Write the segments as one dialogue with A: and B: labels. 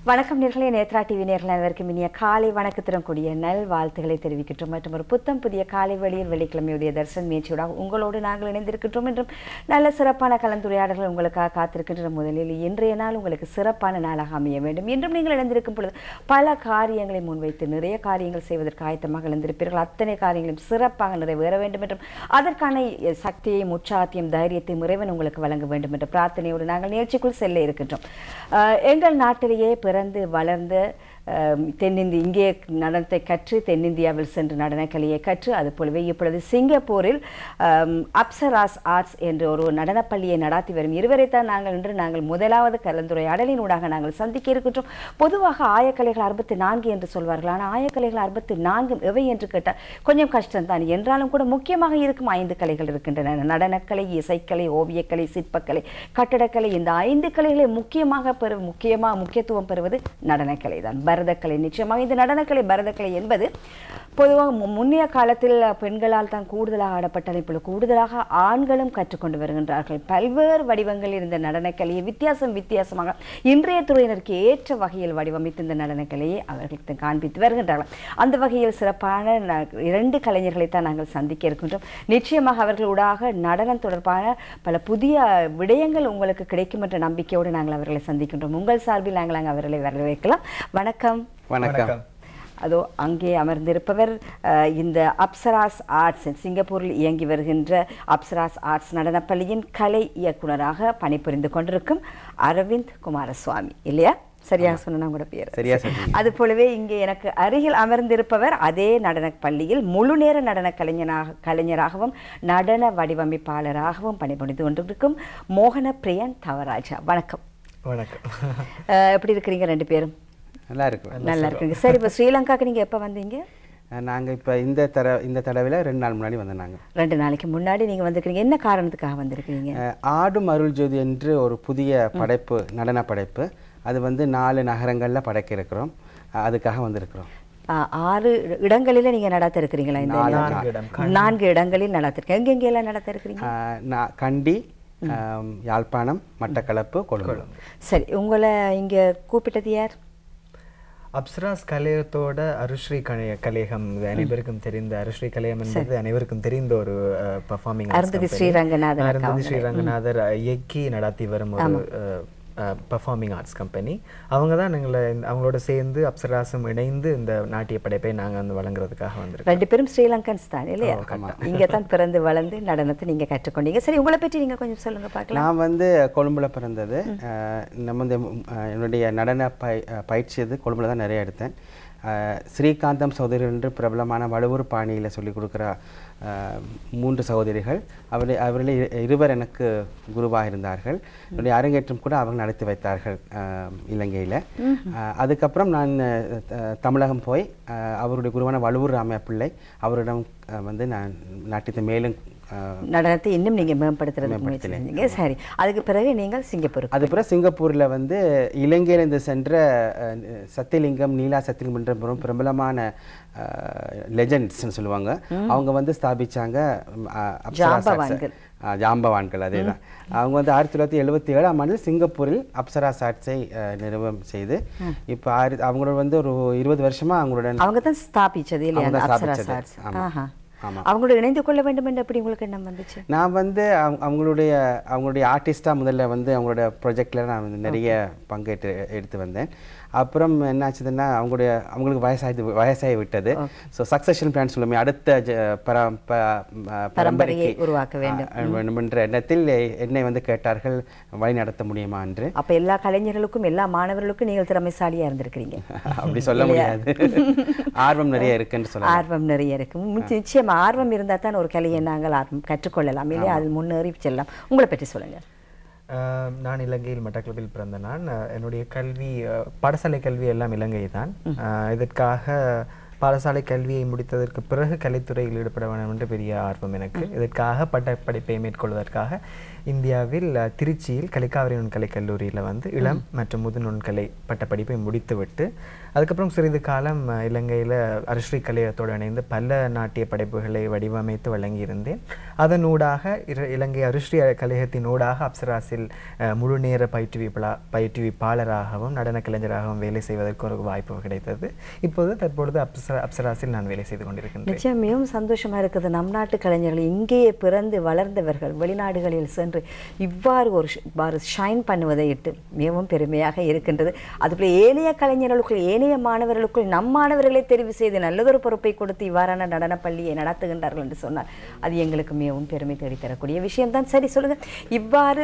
A: வணக்கம் நேர்களே நேத்ரா டிவி நேர்கள் அனைவருக்கும் இனிய காலை வணக்கத்திடம் கூடிய நல் வாழ்த்துக்களை தெரிவிக்கின்றோம் மற்றும் ஒரு புத்தம் புதிய காலை வழியில் வெள்ளிக்கிழமை உதய தரிசன முயற்சியோட உங்களோடு நாங்கள் இணைந்திருக்கின்றோம் என்றும் நல்ல சிறப்பான கலந்துரையாடல்கள் உங்களுக்காக காத்திருக்கின்ற முதலில் இன்றைய நாள் உங்களுக்கு சிறப்பான நாளாக அமைய வேண்டும் இன்றும் நீங்கள் இணைந்திருக்கும் பொழுது பல காரியங்களை முன்வைத்து நிறைய காரியங்கள் செய்வதற்கு ஆயத்தமாக இணைந்திருப்பீர்கள் அத்தனை காரியங்களும் சிறப்பாக நிறைவேற வேண்டும் என்றும் அதற்கான சக்தியையும் உற்சாகத்தையும் தைரியத்தையும் இறைவன் உங்களுக்கு வழங்க வேண்டும் என்ற பிரார்த்தனையோடு நாங்கள் நிகழ்ச்சிக்குள் செல்ல இருக்கின்றோம் அஹ், எங்கள் நாட்டிலேயே பிறந்து வளர்ந்து அஹ், தென்னிந்தி இங்கே நடனத்தை கற்று தென்னிந்தியாவில் சென்று நடனக்கலையை கற்று அது போலவே இப்பொழுது சிங்கப்பூரில் அம், அப்சராஸ் ஆர்ட்ஸ் என்ற ஒரு நடனப்பள்ளியை நடாத்தி வரும் இருவரைத்தான் நாங்கள் இன்று நாங்கள் முதலாவது கலந்துரையாடலின் ஊடாக நாங்கள் சந்திக்க இருக்கின்றோம் பொதுவாக ஆயக்கலைகள் அறுபத்தி நான்கு என்று சொல்வார்கள் ஆனால் ஆயக்கலைகள் அறுபத்தி நான்கு எவை என்று கேட்டால் கொஞ்சம் கஷ்டம்தான் என்றாலும் கூட முக்கியமாக இருக்கும் ஐந்து கலைகள் இருக்கின்றன நடனக்கலை இசைக்கலை ஓவியக்கலை சிற்பக்கலை கட்டடக்கலை இந்த ஐந்து கலைகளை முக்கியமாக பெறு முக்கியமாக முக்கியத்துவம் பெறுவது நடனக்கலை தான் பரதக்கலை நிச்சயமாக இந்த நடனக்கலை பரதக்கலை என்பது பொதுவாக மு- முன்னைய காலத்தில் பெண்களால் தான் கூடுதலாக ஆடப்பட்டது இப்பொழுது கூடுதலாக ஆண்களும் கற்றுக்கொண்டு வருகின்றார்கள் பல்வேறு வடிவங்களில் இருந்த நடனக்கலையை வித்தியாசம் வித்தியாசமாக இன்றைய துறையினருக்கு ஏற்ற வகையில் வடிவமைத்து இந்த நடனக்கலையை அவர்களுக்கு காண்பித்து வருகின்றார்கள் அந்த வகையில் சிறப்பான ந- இரண்டு கலைஞர்களை தான் நாங்கள் சந்திக்க இருக்கின்றோம் நிச்சயமாக அவர்களூடாக நடனம் தொடர்பான பல புதிய விடயங்கள் உங்களுக்கு கிடைக்கும் என்ற நம்பிக்கையோடு நாங்கள் அவர்களை சந்திக்கின்றோம் உங்கள் சார்பில் நாங்கள் அங்கே அவர்களை வரவேற்கலாம் வணக்கம்
B: வணக்கம்
A: அதோ அங்கே அமர்ந்திருப்பவர் அஹ், இந்த அப்சராஸ் ஆர்ட்ஸ் சிங்கப்பூரில் இயங்கி வருகின்ற அப்சராஸ் ஆர்ட்ஸ் நடனப்பள்ளியின் கலை இயக்குனராக பணிபுரிந்து கொண்டிருக்கும் அரவிந்த் குமாரசுவாமி இல்லையா சரியாக சொன்னா கூட பேர்
B: சரியா சொன்னீங்க.
A: அது போலவே இங்கே எனக்கு அருகில் அமர்ந்திருப்பவர் அதே நடனப் பள்ளியில் முழு நேர நடன கலைஞனாக கலைஞராகவும் நடன வடிவமைப்பாளராகவும் பணிபுரிந்து கொண்டிருக்கும் மோகன பிரியன் தவராஜா வணக்கம்
C: வணக்கம்
A: அஹ், எப்படி இருக்கிறீங்க ரெண்டு பேரும்
B: நல்லா இருக்கும்
A: நல்லா இருக்குங்க சரி இப்போ ஸ்ரீலங்காக்கு நீங்க எப்போ வந்தீங்க
B: நாங்கள் இப்போ இந்த தர இந்த தடவையில் ரெண்டு நாள் முன்னாடி வந்தோம் நாங்கள்
A: ரெண்டு நாளைக்கு முன்னாடி நீங்க வந்திருக்கீங்க என்ன காரணத்துக்காக வந்திருக்கீங்க
B: அஹ், ஆடும் அருள் ஜோதி என்று ஒரு புதிய படைப்பு நடன படைப்பு அது வந்து நாலு நகரங்களில் படைக்க இருக்கிறோம் அஹ், அதுக்காக வந்திருக்கிறோம்
A: ஆ, ஆறு இட- இடங்களில நீங்க நடத்த இருக்கிறீங்களா இந்த
C: நான்கு இடம்.
A: நான்கு இடங்களில் நடத்த இருக்கீங்க எங்கெங்க எல்லாம் நடத்த இருக்கிறீங்க
B: அஹ், நான் கண்டி அஹ், யாழ்ப்பாணம் மட்டக்களப்பு கொழும்பு
A: சரி உங்களை இங்க கூப்பிட்டது யார்
C: அப்சராஸ் கலையத்தோட அருஸ்ரீ கலைய கலையகம் இது அனைவருக்கும் தெரிந்த அருஸ்ரீ கலையம் என்பது அனைவருக்கும் தெரிந்த ஒரு பர்ஃபார்மிங்
A: அருந்ததி ஸ்ரீரங்கநாதன் அக்கா
C: அருந்ததி ஸ்ரீரங்கநாதர் அஹ், இயக்கி நடத்தி வரும் ஒரு பர்ஃபார்மிங் ஆர்ட்ஸ் கம்பெனி அவங்க தான் எங்களை இந்த- அவங்களோட சேர்ந்து அப்சராசும் இணைந்து இந்த நாட்டிய படைப்பை நாங்க வந்து வழங்குறதுக்காக வந்திருக்கோம்
A: ரெண்டு பேரும் ஸ்ரீலங்கன்ஸ் தான் இல்லையா இங்க தான் பிறந்து வளர்ந்து நடனத்தை நீங்க கற்றுக்கொண்டீங்க சரி உங்களை பற்றி நீங்க கொஞ்சம் சொல்லுங்க பார்க்கலாம்
B: நான் வந்து கொழும்புல பிறந்தது அஹ், நம்ம வந்து அஹ், என்னுடைய நடன பய அஹ், பயிற்சி இது கொழும்புல தான் நிறைய எடுத்தேன் அஹ், ஸ்ரீகாந்தம் சகோதரி என்று பிரபலமான வடுவூர் பாணியில் சொல்லிக் கொடுக்குற அஹ், மூன்று சகோதரிகள் அவரை அவர்களே இரு- இருவர் எனக்கு குருவாக இருந்தார்கள் என்னுடைய அரங்கேற்றம் கூட அவங்க நடத்தி வைத்தார்கள் இலங்கையில் அதுக்கப்புறம் நான் அஹ், த- தமிழகம் போய் அஹ், அவருடைய குருவான வடுவூர் ராமையா பிள்ளை அவரிடம் அஹ், வந்து நான் நாட்டியத்தை மேலும் அஹ்,
A: நடனத்தை இன்னும் நீங்க மேம்படுத்துறதுக்கு முயற்சி செஞ்சீங்க சரி அதுக்கு பிறகு நீங்கள் சிங்கப்பூருக்கு
B: அது பிறகு சிங்கப்பூரில் வந்து இலங்கையிலிருந்து சென்ற அஹ், சத்தியலிங்கம் நீலா சத்தியலிங்கம் என்ற பெரும் பிரபலமான லெஜண்ட்ஸ்னு சொல்லுவாங்க அவங்க வந்து ஸ்தாபிச்சாங்க ம், அஹ், அப்சரா
A: ஜாம்பவான்கள்.
B: சாட்ஸ். அஹ், ஜாம்பவான்கள் அதே தான் அவங்க வந்து ஆயிரத்தி தொள்ளாயிரத்தி எழுபத்தி ஏழாம் ஆண்டில் சிங்கப்பூரில் அப்சரா சாட்ஸை அஹ், நிறுவனம் செய்து இப்போ ஆயிரத்தி அவங்களோட வந்து ஒரு இருபது வருஷமா அவங்களுடன்
A: அவங்க தான் ஸ்தாபிச்சது இல்லையா
B: அவங்க
A: அந்த
B: தான்
A: அப்சரா
B: ஸ்தாபிச்சது.
A: ஆர்ட்ஸ்
B: ஆமா.
A: ஆஹா
B: ஆமா.
A: அவங்களோட இணைந்து கொள்ள வேண்டும் என்று எப்படி உங்களுக்கு எண்ணம் வந்துச்சு
B: நான் வந்து அவங்க- அவங்களுடைய அவங்களுடைய ஆர்டிஸ்டாக முதல்ல வந்து அவங்களோட ப்ரொஜெக்டில் நான் வந்து நிறைய பங்கேற்று எடுத்து வந்தேன் அப்புறம் என்னாச்சுதுன்னா அவங்களுடைய அவங்களுக்கு வயசாகி வயசாகி விட்டது ஸோ சக்ஸஷன் பிளான் சொல்லுமே அடுத்த ஜ- பர ப- ம- பரம்பரைக்கு
A: உருவாக்க வேண்டும்.
B: ஆ, வேண்டும் என்ற எண்ணத்தில் என்னை வந்து கேட்டார்கள் வழி நடத்த முடியுமா என்று
A: அப்ப எல்லா கலைஞர்களுக்கும் எல்லா மாணவர்களுக்கும் நீங்கள் திறமைசாலியா இருந்திருக்கிறீங்க
B: அப்படி சொல்ல முடியாது ஆர்வம் நிறைய இருக்குன்னு சொல்லலாம்
A: ஆர்வம் நிறைய இருக்கு ம், நிச்சயமா ஆர்வம் இருந்தால் தான் ஒரு கலையை நாங்கள் ஆர்வம் கற்றுக்கொள்ளலாம் இல்லையா அதில் முன்னேறி செல்லலாம் உங்களை பற்றி சொல்லுங்க
C: ஆஹ் நான் இலங்கையில் மட்டக்களப்பில் பிறந்த நான் ஆஹ் என்னுடைய கல்வி ஆஹ் பாடசாலை கல்வி எல்லாம் இலங்கை தான் ஆஹ் இதற்காக பாடசாலை கல்வியை முடித்ததற்கு பிறகு கலைத்துறையில் ஈடுபட வேண்டும் என்று பெரிய ஆர்வம் எனக்கு இதற்காக பட்ட படிப்பை மேற்கொள்வதற்காக இந்தியாவில் அஹ், திருச்சியில் கலிக்காவிரி நுண்கலை கல்லூரியில் வந்து இளம் மற்றும் முது நுண்கலை பட்டப்படிப்பை முடித்துவிட்டு அதுக்கப்புறம் சிறிது காலம் அஹ், இலங்கையில அரிஸ்ரீ கலையத்தோடு இணைந்து பல நாட்டிய படைப்புகளை வடிவமைத்து வழங்கியிருந்தேன் அதனூடாக இர- இலங்கை அரிஸ்ரீ கலையத்தின் ஊடாக அப்சராஸில் அஹ், முழு நேர பயிற்றுவிப்பளா பயிற்றுவிப்பாளராகவும் நடன கலைஞராகவும் வேலை செய்வதற்கு ஒரு வாய்ப்பு கிடைத்தது இப்போது தற்பொழுது அப்சரா அப்சராஸில் நான் வேலை செய்து கொண்டிருக்கின்றேன்
A: நிச்சயம் மிகவும் சந்தோஷமா இருக்குது நம் நாட்டு கலைஞர்கள் இங்கேயே பிறந்து வளர்ந்தவர்கள் வெளிநாடுகளில் சென்று இவ்வாறு ஒரு ஷ- இவ்வாறு ஷைன் பண்ணுவதை இட்டு மிகவும் பெருமையாக இருக்கின்றது அதுபோல ஏனைய கலைஞர்களுக்குள் ஏனைய மாணவர்களுக்குள் நம் மாணவர்களை தெரிவு செய்து நல்லதொரு பொறுப்பை கொடுத்து இவ்வாறான நடனப் பள்ளியை நடத்துகின்றார்கள் என்று சொன்னால் அது எங்களுக்கு மிகவும் பெருமை தேடித்தரக்கூடிய விஷயம்தான் சரி சொல்லுங்க இவ்வாறு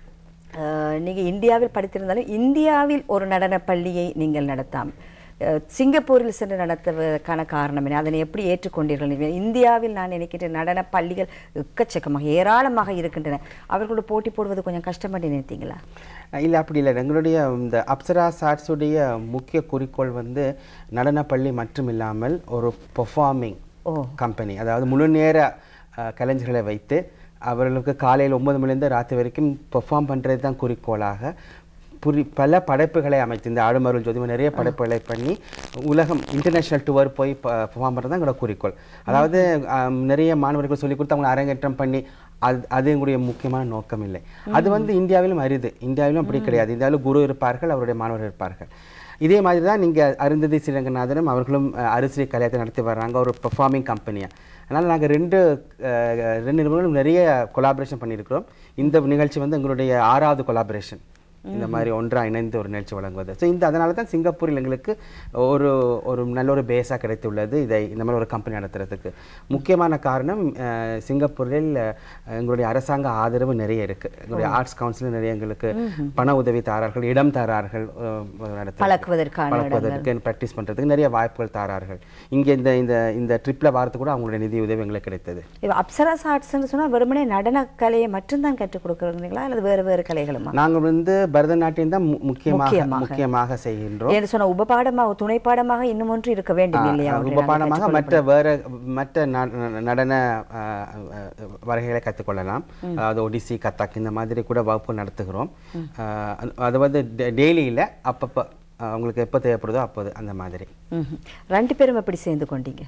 A: அஹ், நீங்க இந்தியாவில் படித்திருந்தாலும் இந்தியாவில் ஒரு நடனப் பள்ளியை நீங்கள் நடத்தாம் அஹ், சிங்கப்பூரில் சென்று நடத்துவதற்கான காரணம் என்ன அதனை எப்படி ஏற்றுக்கொண்டீர்கள் நீங்கள்? இந்தியாவில் நான் நினைக்கின்ற நடன பள்ளிகள் எக்கச்சக்கமாக ஏராளமாக இருக்கின்றன அவர்களோட போட்டி போடுவது கொஞ்சம் கஷ்டம் பண்ணி நினைத்தீங்களா
B: இல்லை அப்படி இல்லை எங்களுடைய இந்த அப்சரா சாட்ஸுடைய முக்கிய குறிக்கோள் வந்து நடனப்பள்ளி மட்டும் இல்லாமல் ஒரு பெர்ஃபார்மிங்
A: ஓ
B: கம்பெனி அதாவது முழு நேர அஹ், கலைஞர்களை வைத்து அவர்களுக்கு காலையில் ஒன்பது மணிலேருந்து ராத்திரி வரைக்கும் பெர்ஃபார்ம் பண்ணுறது தான் குறிக்கோளாக புரி பல படைப்புகளை அமைத்து இந்த ஆடுமருள் ஜோதிமா நிறைய படைப்புகளை பண்ணி உலகம் இன்டர்நேஷ்னல் டூர் போய் பெர்ஃபார்ம் பண்ணுறது தான் எங்களோட குறிக்கோள் அதாவது ஆம், நிறைய மாணவர்கள் சொல்லி கொடுத்து அவங்க அரங்கேற்றம் பண்ணி அது அது எங்களுடைய முக்கியமான நோக்கம் இல்லை அது வந்து இந்தியாவிலும் அரிது இந்தியாவிலும் அப்படி கிடையாது இந்தியாவில் குரு இருப்பார்கள் அவருடைய மாணவர்கள் இருப்பார்கள் இதே மாதிரி தான் நீங்கள் அருந்ததி ஸ்ரீரங்கநாதனும் அவர்களும் அஹ், அரிசிரி கல்யாணத்தை நடத்தி வர்றாங்க ஒரு பெர்ஃபார்மிங் கம்பெனியாக அதனால் நாங்கள் ரெண்டு அஹ், ரெண்டு நிறுவனங்களும் நிறைய கொலாபரேஷன் பண்ணியிருக்கிறோம் இந்த நிகழ்ச்சி வந்து எங்களுடைய ஆறாவது கொலாபரேஷன் இந்த மாதிரி ஒன்றா இணைந்து ஒரு நிகழ்ச்சி வழங்குவது ஸோ இந்த அதனால தான் சிங்கப்பூரில் எங்களுக்கு ஒரு ஒரு நல்ல ஒரு பேஸாக கிடைத்துள்ளது இதை இந்த மாதிரி ஒரு கம்பெனி நடத்துறதுக்கு முக்கியமான காரணம் அஹ், சிங்கப்பூரில் அஹ், எங்களுடைய அரசாங்க ஆதரவு நிறைய இருக்குது எங்களுடைய ஆர்ட்ஸ் கவுன்சில் நிறைய எங்களுக்கு பண உதவி தாரார்கள் இடம் தாரார்கள் அஹ், நடத்துறதுக்கு.
A: பழக்குவதற்கான
B: பழக்குவதற்கு ப்ராக்டிஸ் பண்ணுறதுக்கு நிறைய வாய்ப்புகள் தாரார்கள் இங்கே இந்த இந்த இந்த ட்ரிப்பில் வாரத்துக்கு கூட அவங்களுடைய நிதி உதவி எங்களுக்கு கிடைத்தது
A: இப்போ அப்சராஸ் ஆர்ட்ஸ்னு சொன்னா வெறுமனே நடனக்கலையை மட்டும்தான் கற்றுக் கொடுக்குறீங்களா அல்லது வேறு வேறு கலைகளுமா
B: நாங்கள் வந்து பரதநாட்டியம் தான் மு- முக்கியமாக
A: முக்கியமாக.
B: முக்கியமாக செய்கின்றோம்
A: என்று சொன்ன உபபாடமாக துணை பாடமாக இன்னும் ஒன்று இருக்க வேண்டும் இல்லையா
B: ஆ,
A: ஒன்றை
B: உபபானமாக
A: நாங்கள்
B: மற்ற வேற மற்ற ந- ந- நடன ஆ, ஆ, வகைகளை கற்றுக்கொள்ளலாம் அதாவது ஒடிசி கத்தாக் இந்த மாதிரி கூட வகுப்பு நடத்துகிறோம் ஆ, அது- அது வந்து டெய்லியில் அப்பப்போ அவங்களுக்கு எப்போ தேவைப்படுதோ அப்போது அந்த மாதிரி
A: ம்ஹும். ரெண்டு பேரும் எப்படி சேர்ந்து கொண்டீங்க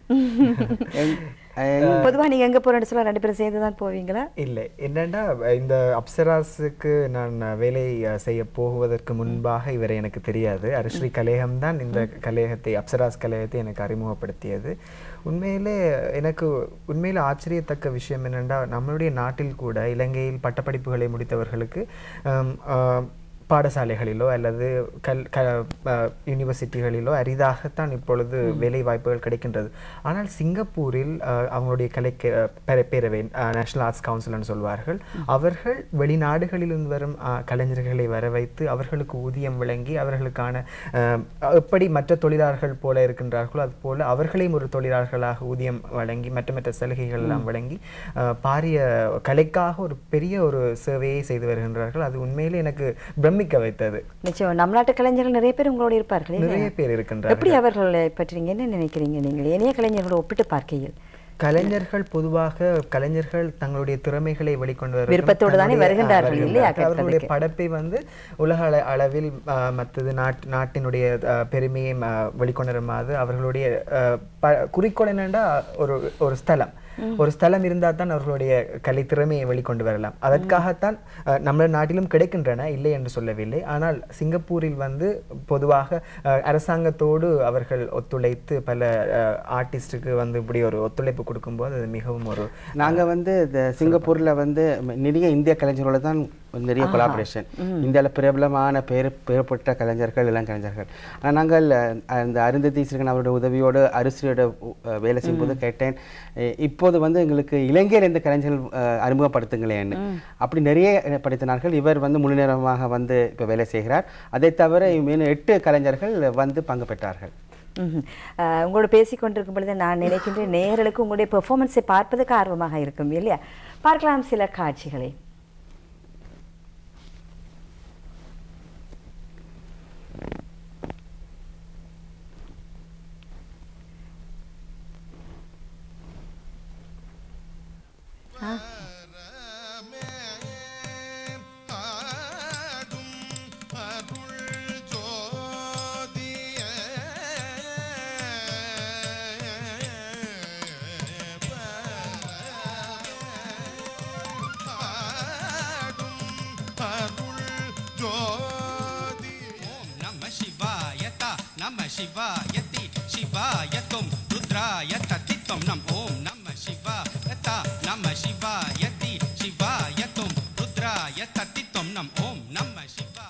B: எங்- எங்-
A: பொதுவா நீங்க எங்க போறேன்னு சொல்ல ரெண்டு பேரும் சேர்ந்து தான் போவீங்களா
C: இல்லை என்னன்னா இந்த அப்சராஸுக்கு நான் வேலை அஹ், செய்ய போகுவதற்கு முன்பாக இவரை எனக்கு தெரியாது அரிஸ்ரீ கலேகம் தான் இந்த கலேகத்தை அப்சராஸ் கலேகத்தை எனக்கு அறிமுகப்படுத்தியது உண்மையிலே எனக்கு உண்மையிலே ஆச்சரியத்தக்க விஷயம் என்னென்னா நம்மளுடைய நாட்டில் கூட இலங்கையில் பட்டப்படிப்புகளை முடித்தவர்களுக்கு ஆம், ஆம், பாடசாலைகளிலோ அல்லது கல் க அஹ், யூனிவர்சிட்டிகளிலோ அரிதாகத்தான் இப்பொழுது வேலை வாய்ப்புகள் கிடைக்கின்றது ஆனால் சிங்கப்பூரில் அஹ், அவங்களுடைய கலை கே- பேர- பேரவை நேஷனல் ஆர்ட்ஸ் கவுன்சில்னு சொல்வார்கள் அவர்கள் வெளிநாடுகளிலிருந்து வரும் அஹ், கலைஞர்களை வர வைத்து அவர்களுக்கு ஊதியம் வழங்கி அவர்களுக்கான அஹ், எப்படி மற்ற தொழிலாளர்கள் போல இருக்கின்றார்களோ அது போல அவர்களையும் ஒரு தொழிலாளர்களாக ஊதியம் வழங்கி மற்ற மற்ற சலுகைகள் எல்லாம் வழங்கி அஹ், பாரிய கலைக்காக ஒரு பெரிய ஒரு சேவையை செய்து வருகின்றார்கள் அது உண்மையிலே எனக்கு பிரமிக்க வைத்தது
A: நிச்சயம் நம் நாட்டு கலைஞர்கள் நிறைய பேர் உங்களோட இருப்பார்கள் இல்லையா?
C: நிறைய பேர் இருக்கின்றார்கள்
A: எப்படி அவர்களை பற்றி நீங்க என்ன நினைக்கிறீங்க நீங்கள் இணைய கலைஞர்களோட ஒப்பிட்டு பார்க்கையில்
C: கலைஞர்கள் பொதுவாக கலைஞர்கள் தங்களுடைய திறமைகளை வெளிக்கொண்டு வருவதற்கும்
A: விருப்பத்தோடு தானே
C: தன்னுடைய-
A: வருகின்றார்கள்
C: வருகின்றார்கள்.
A: இல்லையா
C: அவர்களுடைய
A: கேட்பதற்கு?
C: படைப்பை வந்து உலக அள- அளவில் ஆஹ், மற்றது நாட் நாட்டினுடைய ஆஹ், பெருமையை ஆஹ், வெளிக்கொணருமாறு அவர்களுடைய ஆஹ், ப- குறிக்கோள் என்னென்னா ஒரு ஒரு ஸ்தலம் ஒரு ஸ்தலம் இருந்தால் தான் அவர்களுடைய கலை திறமையை வெளிக்கொண்டு வரலாம் அதற்காகத்தான் ஆஹ், நம்ம நாட்டிலும் கிடைக்கின்றன இல்லை என்று சொல்லவில்லை ஆனால் சிங்கப்பூரில் வந்து பொதுவாக ஆஹ், அரசாங்கத்தோடு அவர்கள் ஒத்துழைத்து பல ஆர்டிஸ்டுக்கு வந்து இப்படி ஒரு ஒத்துழைப்பு கொடுக்கும்போது அது மிகவும் ஒரு
B: நாங்க வந்து இந்த சிங்கப்பூர்ல வந்து ம- நிறைய இந்திய கலைஞர்களோட தான் நிறைய கொலாபரேஷன் இந்தியாவில் பிரபலமான பேர் பெயர்பட்ட கலைஞர்கள் இளம் கலைஞர்கள் ஆனா நாங்கள் அஹ், அந்த அருந்ததி ஸ்ரீகன் அவருடைய உதவியோடு அரிசியோட உ- அஹ், வேலை செய்யும்போது கேட்டேன் எ- இப்போது வந்து எங்களுக்கு இலங்கையில் இந்த கலைஞர்கள் அஹ், அறிமுகப்படுத்துங்களேன்னு அப்படி நிறைய படுத்தினார்கள் இவர் வந்து முழு நேரமாக வந்து இப்போ வேலை செய்கிறார் அதை தவிர இன்னும் எட்டு கலைஞர்கள் வந்து பங்கு பெற்றார்கள்
A: ம்ஹும். அஹ், உங்களோட பேசிக் கொண்டிருக்கும் பொழுது நான் நினைக்கின்றேன் நேயர்களுக்கு உங்களுடைய பெர்ஃபார்மன்ஸை பார்ப்பதற்கு ஆர்வமாக இருக்கும் இல்லையா பார்க்கலாம் சில காட்சிகளை
D: ஆடும் அருள் ஜோதிய ஆடும் அருள் ஜோதி
E: ஓம் நம சிவாய தா நம சிவாயதி சிவாய தும் ருத்ராய தத்தித்வம் நம் ஓம் நம சிவாய தா நம சிவாயதி சிவாய தும் ருத்ராய தத்தித்வம் நம் ஓம் நம சிவா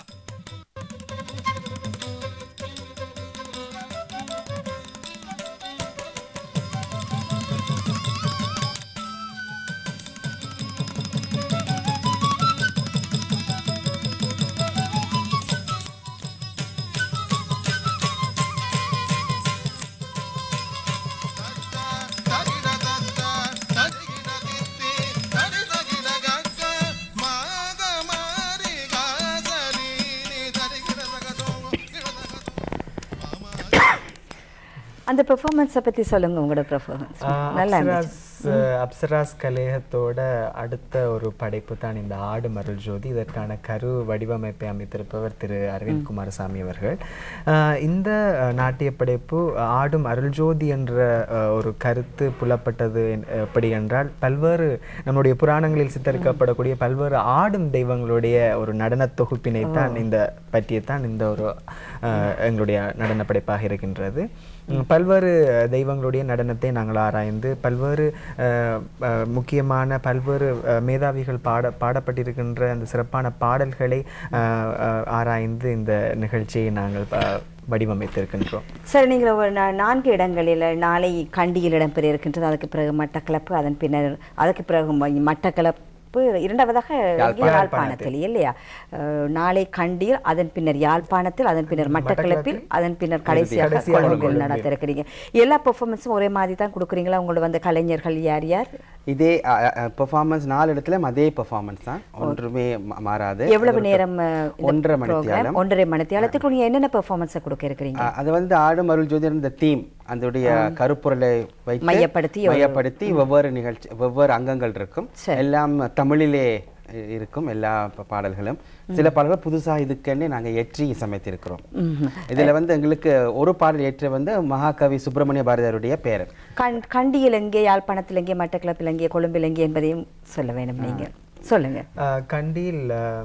A: அந்த பெர்ஃபார்மன்ஸை பத்தி சொல்லுங்க உங்களோட பெர்ஃபார்மன்ஸ்
C: ஆஹ்
A: நல்லா இருந்துச்சு
C: அப்சராஸ் அப்சராஸ் கலேகத்தோட அடுத்த ஒரு படைப்பு தான் இந்த ஆடு மருள் ஜோதி இதற்கான கரு வடிவமைப்பை அமைத்திருப்பவர் திரு அரவிந்த் குமாரசாமி அவர்கள் ஆஹ் இந்த அஹ், நாட்டிய படைப்பு ஆடும் அருள் ஜோதி என்ற அஹ், ஒரு கருத்து புலப்பட்டது என்- எப்படி என்றால் பல்வேறு நம்முடைய புராணங்களில் சித்தரிக்கப்படக்கூடிய பல்வேறு ஆடும் தெய்வங்களுடைய ஒரு நடன தொகுப்பினை தான் இந்த பற்றியத்தான் இந்த ஒரு அஹ், எங்களுடைய நடன படைப்பாக இருக்கின்றது உம், பல்வேறு தெய்வங்களுடைய நடனத்தை நாங்கள் ஆராய்ந்து பல்வேறு அஹ், அஹ், முக்கியமான பல்வேறு அஹ், மேதாவிகள் பாட பாடப்பட்டிருக்கின்ற அந்த சிறப்பான பாடல்களை அஹ், அஹ், ஆராய்ந்து இந்த நிகழ்ச்சியை நாங்கள் அஹ், வடிவமைத்திருக்கின்றோம்
A: சரி நீங்கள் ஒரு நா- நான்கு இடங்களில் நாளை கண்டியில் இடம்பெற இருக்கின்றது அதுக்கு பிறகு மட்டக்களப்பு அதன் பின்னர் அதுக்கு பிறகு ம- மட்டக்களப்பு இரண்டாவதாக
B: யாழ்ப்பாணம்.
A: யாழ்ப்பாணத்தில் இல்லையா அஹ், நாளை கண்டியில் அதன் பின்னர் யாழ்ப்பாணத்தில் அதன் பின்னர் மட்டக்களப்பில் அதன் பின்னர் கடைசியாக
C: கடைசியாக
A: கொழும்பில்
C: கொழும்பில்.
A: நடத்த இருக்கிறீங்க எல்லா பெர்ஃபார்மன்ஸும் ஒரே மாதிரி தான் கொடுக்குறீங்களா உங்களோட வந்த கலைஞர்கள் யார் யார்
B: இதே பெர்ஃபார்மன்ஸ் நாலு இடத்துலயும் அதே பெர்ஃபார்மன்ஸ் தான் ஒன்றுமே மா- மாறாது
A: எவ்வளவு
B: அது ஒரு
A: நேரம் அஹ், இந்த
B: ஒன்றரை
A: program?
B: மணித்தியாலம்
A: ஒன்றரை மணித்தியாலத்துக்கு நீங்க என்னென்ன பெர்ஃபார்மன்ஸை கொடுக்க இருக்கிறீங்க
B: அஹ் அது வந்து ஆடும் அருள் ஜோதி இந்த தீம் அதோடைய கருப்பொருளை வைத்து
A: மையப்படுத்தி ஒரு-
B: மையப்படுத்தி வெவ்வேறு நிகழ்ச்சி வெவ்வேறு அங்கங்கள் இருக்கும்
A: சரி.
B: எல்லாம் தமிழிலே இ- இருக்கும் எல்லா ப- பாடல்களும் சில பாடல்கள் புதுசா இதுக்குன்னே நாங்க ஏற்றி சமைத்திருக்கிறோம் இதுல வந்து எங்களுக்கு ஒரு பாடல் ஏற்ற வந்து மகாகவி சுப்பிரமணிய பாரதியாருடைய பேரன்
A: கண் கண்டியில் எங்கே யாழ்ப்பாணத்தில் எங்கே மட்டக்களப்பில் எங்கே கொழும்பில் எங்கே என்பதையும் சொல்ல வேணும் நீங்க சொல்லுங்க
C: அஹ், கண்டியில்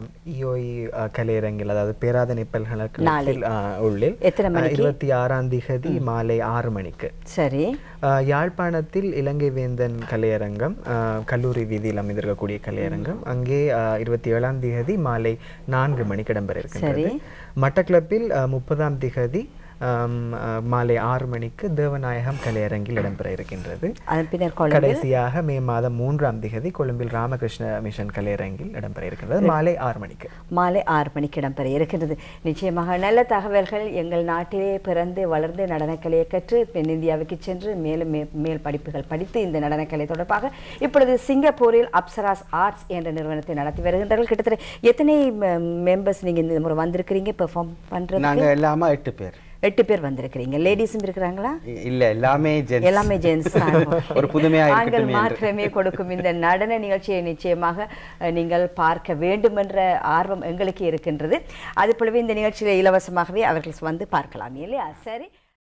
C: இஓஇ கலையரங்கில் அதாவது பேராதனை பல்கலைக்கழகத்தில் அஹ், உள்ளில்
A: எத்தனை
C: அஹ்,
A: மணிக்கு?
C: இருபத்தி ஆறாம் திகதி மாலை ஆறு மணிக்கு
A: சரி
C: அஹ், யாழ்ப்பாணத்தில் இலங்கை வேந்தன் கலையரங்கம் அஹ், கல்லூரி வீதியில் அமைந்திருக்கக்கூடிய கலையரங்கம் அங்கே அஹ், இருபத்தி ஏழாம் திகதி மாலை நான்கு மணிக்கு இடம்பெற இருக்கின்றது மட்டக்களப்பில் அஹ், முப்பதாம் திகதி ஆம், அஹ், மாலை ஆறு மணிக்கு தேவநாயகம் கலையரங்கில் இடம்பெற இருக்கின்றது
A: அதன் பின்னர் கொழும்பில்
C: கடைசியாக மே மாதம் மூன்றாம் திகதி கொழும்பில் ராமகிருஷ்ண மிஷன் கலையரங்கில் இடம்பெற இருக்கின்றது மாலை ஆறு மணிக்கு
A: மாலை ஆறு மணிக்கு இடம்பெற இருக்கின்றது நிச்சயமாக நல்ல தகவல்கள் எங்கள் நாட்டிலே பிறந்து வளர்ந்து நடனக்கலையை கற்று தென்னிந்தியாவுக்கு சென்று மேலும் மே- மேல் படிப்புகள் படித்து இந்த நடனக்கலை தொடர்பாக இப்பொழுது சிங்கப்பூரில் அப்சராஸ் ஆர்ட்ஸ் என்ற நிறுவனத்தை நடத்தி வருகின்றார்கள் கிட்டத்தட்ட எத்தனை மெம்பர்ஸ் நீங்க இந்த முறை வந்திருக்கிறீங்க பெர்ஃபார்ம் பண்றது
B: நாங்க எல்லாமே எட்டு பேர்
A: எட்டு பேர் வந்திருக்கிறீங்க லேடிஸும் இருக்கிறாங்களா
B: இ- இல்ல எல்லாமே ஜென்ஸ்
A: எல்லாமே ஜென்ஸ்
B: ஒரு புதுமையா
A: ஆண்கள்
B: இருக்கட்டும் என்று
A: மாத்திரமே கொடுக்கும் இந்த நடன நிகழ்ச்சியை நிச்சயமாக அஹ், நீங்கள் பார்க்க வேண்டும் என்ற ஆர்வம் எங்களுக்கு இருக்கின்றது அது போலவே இந்த நிகழ்ச்சியில இலவசமாகவே அவர்கள் வந்து பார்க்கலாம் இல்லையா சரி